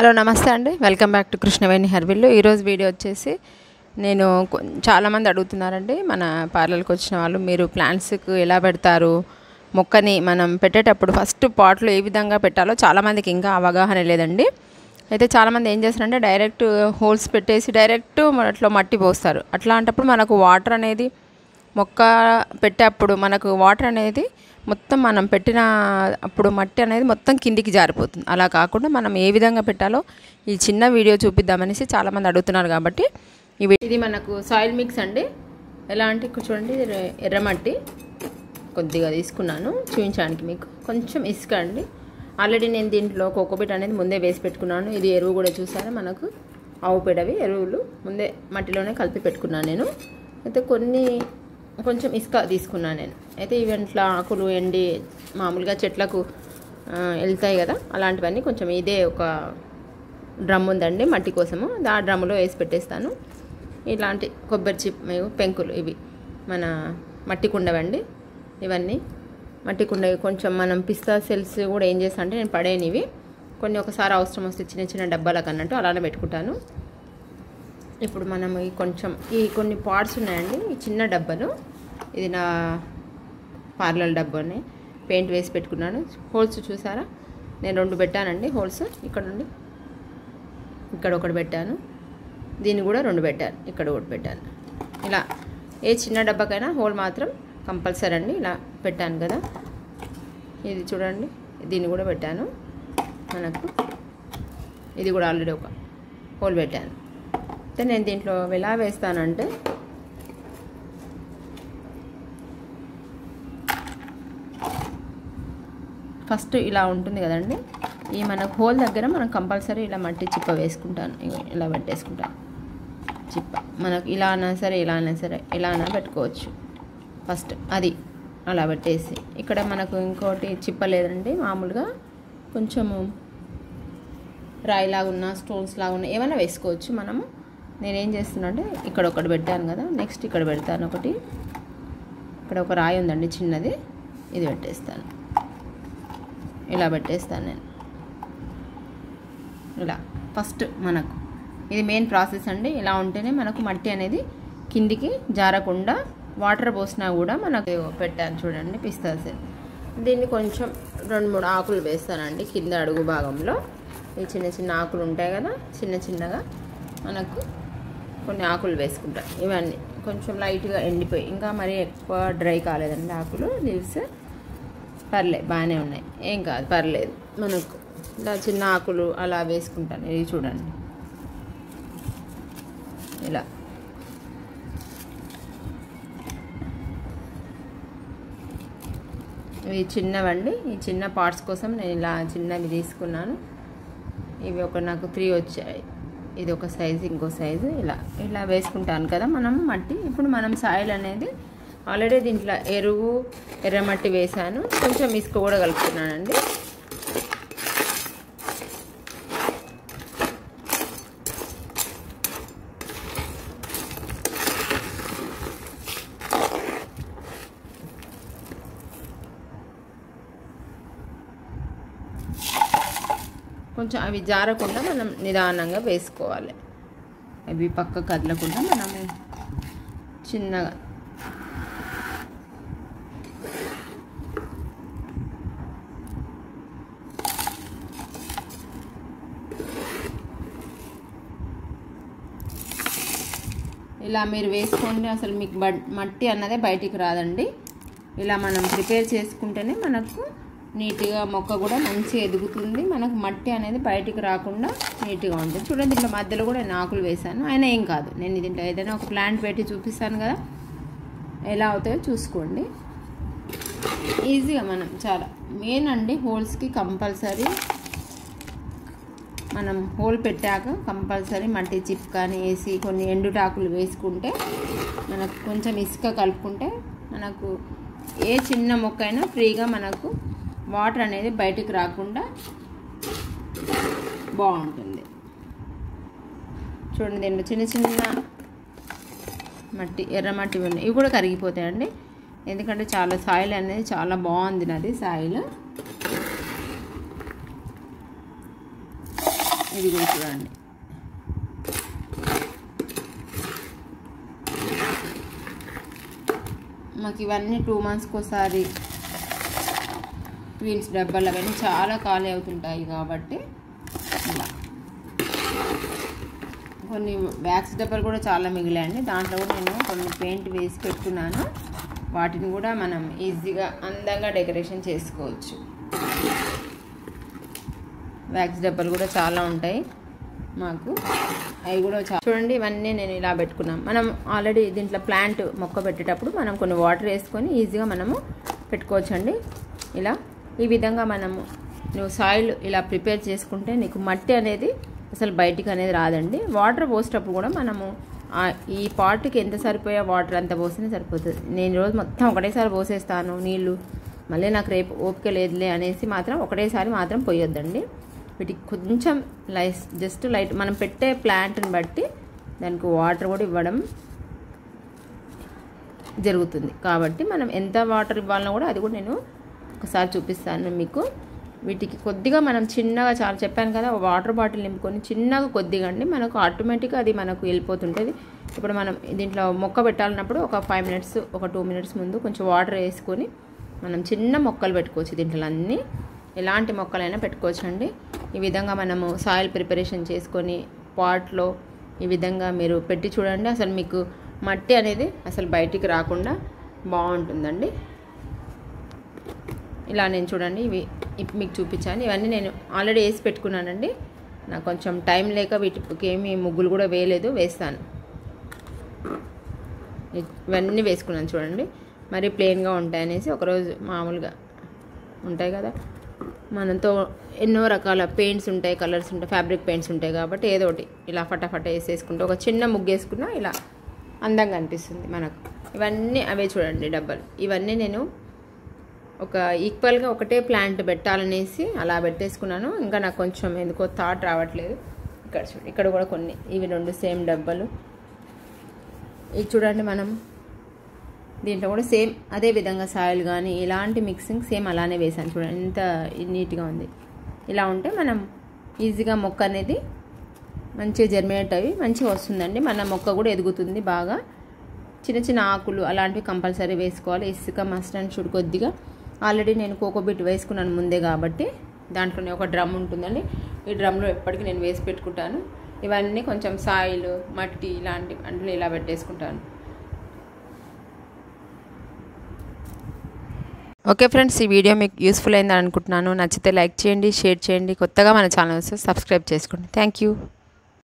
hello నమస్తే అండి welcome back to Krishnaveni హర్విల్లు ఈరోజు వీడియో వచ్చేసి నేను కొ- చాలామంది అడుగుతున్నారండి మన పార్లర్కి వచ్చిన వాళ్ళు మీరు ప్లాంట్స్కి ఎలా పెడతారు మొక్కని మనం పెట్టేటప్పుడు ఫస్ట్ పాట్లో ఏ విధంగా పెట్టాలో చాలామందికి ఇంకా అవగాహన లేదండి అయితే చాలామంది ఏం చేస్తారంటే డైరెక్ట్ హోల్స్ పెట్టేసి డైరెక్ట్ అట్లా మట్టి పోస్తారు అట్లాంటప్పుడు మనకు వాటర్ అనేది మొక్క పెట్టేప్పుడు మనకు వాటర్ అనేది మొత్తం మనం పెట్టిన అప్పుడు మట్టి అనేది మొత్తం కిందికి జారిపోతుంది అలా కాకుండా మనం ఏ విధంగా పెట్టాలో ఈ చిన్న వీడియో చూపిద్దామనేసి చాలామంది అడుగుతున్నారు కాబట్టి ఇవి ఇది మనకు సాయిల్ మిక్స్ అండి ఎలా అంటే ఇక్కడ చూడండి ఇది ఎర్రమట్టి కొద్దిగా తీసుకున్నాను చూపించడానికి మీకు కొంచెం ఇసుక అండి ఆల్రెడీ నేను దీంట్లో కోకోబిట్ అనేది ముందే వేసి పెట్టుకున్నాను ఇది ఎరువు కూడా చూసారా మనకు ఆవు పేడవి ఎరువులు ముందే మట్టిలోనే కలిపి పెట్టుకున్నాను నేను అయితే కొన్ని కొంచెం ఇసుక తీసుకున్నాను నేను అయితే ఇవి ఇట్లా ఆకులు ఎండి మామూలుగా చెట్లకు ఆ, వెళ్తాయి కదా అలాంటివన్నీ కొంచెం ఇదే ఒక డ్రమ్ ఉందండి మట్టి కోసము ఆ డ్రమ్ములో వేసి పెట్టేస్తాను ఇలాంటి కొబ్బరి చిప్ ఇవి పెంకులు ఇవి మన మట్టి కుండవండి ఇవన్నీ మట్టి కుండ కొంచెం మనం పిస్తా సెల్స్ కూడా ఏం చేస్తా అంటే నేను పడేయను ఇవి కొన్ని ఒకసారి అవసరం వస్తే చిన్న చిన్న డబ్బాలకు అన్నట్టు అలానే పెట్టుకుంటాను ఇప్పుడు మనం ఈ కొంచెం ఈ కొన్ని పార్ట్స్ ఉన్నాయండి ఈ చిన్న డబ్బాలు ఇది నా పార్లర్ డబ్బాని పెయింట్ వేసి పెట్టుకున్నాను హోల్స్ చూసారా నేను రెండు పెట్టానండి హోల్స్ ఇక్కడ నుండి ఇక్కడ ఒకటి పెట్టాను దీన్ని కూడా రెండు పెట్టాను ఇక్కడ ఒకటి పెట్టాను ఇలా ఏ చిన్న డబ్బాకైనా హోల్ మాత్రం కంపల్సరీ అండి ఇలా పెట్టాను కదా ఇది చూడండి దీన్ని కూడా పెట్టాను మనకు ఇది కూడా ఆల్రెడీ ఒక హోల్ పెట్టాను అయితే నేను దీంట్లో ఎలా వేస్తానంటే ఫస్ట్ ఇలా ఉంటుంది కదండి ఈ మనకు హోల్ దగ్గర మనం కంపల్సరీ ఇలా మట్టి చిప్ప వేసుకుంటాను ఇగో ఇలా పెట్టేసుకుంటాను చిప్ప మనకు ఇలా అయినా సరే ఇలా అయినా సరే ఇలా అయినా పెట్టుకోవచ్చు ఫస్ట్ అది అలా పెట్టేసి ఇక్కడ మనకు ఇంకోటి చిప్ప లేదండి మామూలుగా కొంచెము రాయిలాగా ఉన్న స్టోన్స్ లాగా ఉన్న ఏమైనా వేసుకోవచ్చు మనము నేనేం చేస్తున్నా అంటే ఇక్కడ ఒకటి పెట్టాను కదా నెక్స్ట్ ఇక్కడ పెడతాను ఒకటి ఇక్కడ ఒక రాయి ఉందండి చిన్నది ఇది పెట్టేస్తాను ఇలా పెట్టేస్తాను నేను ఇలా ఫస్ట్ మనకు ఇది మెయిన్ ప్రాసెస్ అండి ఇలా ఉంటేనే మనకు మట్టి అనేది కిందికి జారకుండా వాటర్ పోసినా కూడా మనకు పెట్టాను చూడండి పిస్తాస్ దీన్ని కొంచెం రెండు మూడు ఆకులు వేస్తానండి కింద అడుగు భాగంలో ఈ చిన్న చిన్న ఆకులు ఉంటాయి కదా చిన్న చిన్నగా మనకు కొన్ని ఆకులు వేసుకుంటాం ఇవన్నీ కొంచెం లైట్గా ఎండిపోయి ఇంకా మరీ ఎక్కువ డ్రై కాలేదండి ఆకులు లీవ్స్ పర్లేదు బాగానే ఉన్నాయి ఏం కాదు పర్లేదు మనకు ఇలా చిన్న ఆకులు అలా వేసుకుంటాను ఇది చూడండి ఇలా ఇవి చిన్నవండి ఈ చిన్న పార్ట్స్ కోసం నేను ఇలా చిన్నవి తీసుకున్నాను ఇవి ఒక నాకు త్రీ వచ్చాయి ఇది ఒక సైజు ఇంకో సైజు ఇలా ఇలా వేసుకుంటాను కదా మనం మట్టి ఇప్పుడు మనం సాయిల్ అనేది ఆల్రెడీ దీంట్లో ఎరువు ఎర్రమట్టి వేసాను కొంచెం ఇసుక కూడా కలుపుతున్నానండి కొంచెం అవి జారకుండా మనం నిదానంగా వేసుకోవాలి అవి పక్క కదలకుండా మనం చిన్నగా ఇలా మీరు వేసుకోండి అసలు మీకు బడ్ మట్టి అన్నదే బయటికి రాదండి ఇలా మనం ప్రిపేర్ చేసుకుంటేనే మనకు నీట్గా మొక్క కూడా మంచిగా ఎదుగుతుంది మనకు మట్టి అనేది బయటికి రాకుండా నీట్గా ఉంటుంది చూడండి దీంట్లో మధ్యలో కూడా నేను ఆకులు వేసాను అయినా ఏం కాదు నేను దీంట్లో ఏదైనా ఒక ప్లాంట్ పెట్టి చూపిస్తాను కదా ఎలా అవుతాయో చూసుకోండి ఈజీగా మనం చాలా మెయిన్ అండి హోల్స్కి కంపల్సరీ మనం హోల్ పెట్టాక కంపల్సరీ మట్టి చిప్ కానీ వేసి కొన్ని ఎండుటాకులు వేసుకుంటే మనకు కొంచెం ఇసుక కలుపుకుంటే మనకు ఏ చిన్న మొక్క అయినా ఫ్రీగా మనకు వాటర్ అనేది బయటకు రాకుండా బాగుంటుంది చూడండి దీంట్లో చిన్న చిన్న మట్టి ఎర్ర మట్టి ఉన్నాయి ఇవి కూడా కరిగిపోతాయండి ఎందుకంటే చాలా సాయిల్ అనేది చాలా బాగుంది నాది సాయిల్ ఇది కూడా చూడండి మాకు ఇవన్నీ టూ మంత్స్కి ఒకసారి ట్విన్స్ డబ్బాలు అవన్నీ చాలా ఖాళీ అవుతుంటాయి కాబట్టి ఇలా కొన్ని వ్యాక్స్ డబ్బాలు కూడా చాలా మిగిలాయండి దాంట్లో కూడా నేను కొన్ని పెయింట్ వేసి పెట్టుకున్నాను వాటిని కూడా మనం ఈజీగా అందంగా డెకరేషన్ చేసుకోవచ్చు వ్యాక్స్ డబ్బాలు కూడా చాలా ఉంటాయి మాకు అవి కూడా చా చూడండి ఇవన్నీ నేను ఇలా పెట్టుకున్నాం మనం ఆల్రెడీ దీంట్లో ప్లాంట్ మొక్క పెట్టేటప్పుడు మనం కొన్ని వాటర్ వేసుకొని ఈజీగా మనము పెట్టుకోవచ్చండి ఇలా ఈ విధంగా మనము నువ్వు సాయిల్ ఇలా ప్రిపేర్ చేసుకుంటే నీకు మట్టి అనేది అసలు బయటికి అనేది రాదండి వాటర్ పోసేటప్పుడు కూడా మనము ఈ పాట్కి ఎంత సరిపోయే వాటర్ అంత పోస్తేనే సరిపోతుంది నేను రోజు మొత్తం ఒకటేసారి పోసేస్తాను నీళ్ళు మళ్ళీ నాకు రేపు ఓపిక లేదులే అనేసి మాత్రం ఒకటేసారి మాత్రం పోయొద్దండి వీటికి కొంచెం లైస్ జస్ట్ లైట్ మనం పెట్టే ప్లాంట్ని బట్టి దానికి వాటర్ కూడా ఇవ్వడం జరుగుతుంది కాబట్టి మనం ఎంత వాటర్ ఇవ్వాలన్నా కూడా అది కూడా నేను ఒకసారి చూపిస్తాను మీకు వీటికి కొద్దిగా మనం చిన్నగా చాలా చెప్పాను కదా వాటర్ బాటిల్ నింపుకొని చిన్నగా కొద్దిగా అండి మనకు ఆటోమేటిక్గా అది మనకు వెళ్ళిపోతుంటుంది ఇప్పుడు మనం దీంట్లో మొక్క పెట్టాలన్నప్పుడు ఒక ఫైవ్ మినిట్స్ ఒక టూ మినిట్స్ ముందు కొంచెం వాటర్ వేసుకొని మనం చిన్న మొక్కలు పెట్టుకోవచ్చు దీంట్లో అన్నీ ఎలాంటి మొక్కలైనా పెట్టుకోవచ్చు అండి ఈ విధంగా మనము సాయిల్ ప్రిపరేషన్ చేసుకొని పాట్లో ఈ విధంగా మీరు పెట్టి చూడండి అసలు మీకు మట్టి అనేది అసలు బయటికి రాకుండా బాగుంటుందండి ఇలా నేను చూడండి ఇవి మీకు చూపించాను ఇవన్నీ నేను ఆల్రెడీ వేసి పెట్టుకున్నానండి నాకు కొంచెం టైం లేక వీటికి ఏమి ముగ్గులు కూడా వేయలేదు వేస్తాను ఇవన్నీ వేసుకున్నాను చూడండి మరి ప్లెయిన్గా ఉంటాయి అనేసి ఒకరోజు మామూలుగా ఉంటాయి కదా మనతో ఎన్నో రకాల పెయింట్స్ ఉంటాయి కలర్స్ ఉంటాయి ఫ్యాబ్రిక్ పెయింట్స్ ఉంటాయి కాబట్టి ఏదో ఒకటి ఇలా ఫటాఫట వేసేసుకుంటే ఒక చిన్న ముగ్గు వేసుకున్నా ఇలా అందంగా అనిపిస్తుంది మనకు ఇవన్నీ అవే చూడండి డబ్బాలు ఇవన్నీ నేను ఒక ఈక్వల్గా ఒకటే ప్లాంట్ పెట్టాలనేసి అలా పెట్టేసుకున్నాను ఇంకా నాకు కొంచెం ఎందుకో థాట్ రావట్లేదు ఇక్కడ చూడండి ఇక్కడ కూడా కొన్ని ఇవి రెండు సేమ్ డబ్బాలు ఇది చూడండి మనం దీంట్లో కూడా సేమ్ అదే విధంగా సాయిల్ కానీ ఇలాంటి మిక్సింగ్ సేమ్ అలానే వేసాను చూడండి ఎంత నీట్గా ఉంది ఇలా ఉంటే మనం ఈజీగా మొక్క అనేది మంచిగా జర్మినేట్ అవి మంచిగా వస్తుందండి మన మొక్క కూడా ఎదుగుతుంది బాగా చిన్న చిన్న ఆకులు అలాంటివి కంపల్సరీ వేసుకోవాలి ఇసుక మస్ట్ అండ్ చూడు కొద్దిగా ఆల్రెడీ నేను కోకోబిట్ వేసుకున్నాను ముందే కాబట్టి దాంట్లోనే ఒక డ్రమ్ ఉంటుందండి ఈ డ్రమ్లో ఎప్పటికీ నేను వేసి పెట్టుకుంటాను ఇవన్నీ కొంచెం సాయిల్ మట్టి ఇలాంటి అంటే ఇలా పెట్టేసుకుంటాను ఓకే ఫ్రెండ్స్ ఈ వీడియో మీకు యూస్ఫుల్ అయిందని అనుకుంటున్నాను నచ్చితే లైక్ చేయండి షేర్ చేయండి కొత్తగా మన ఛానల్ సబ్స్క్రైబ్ చేసుకోండి థ్యాంక్ యూ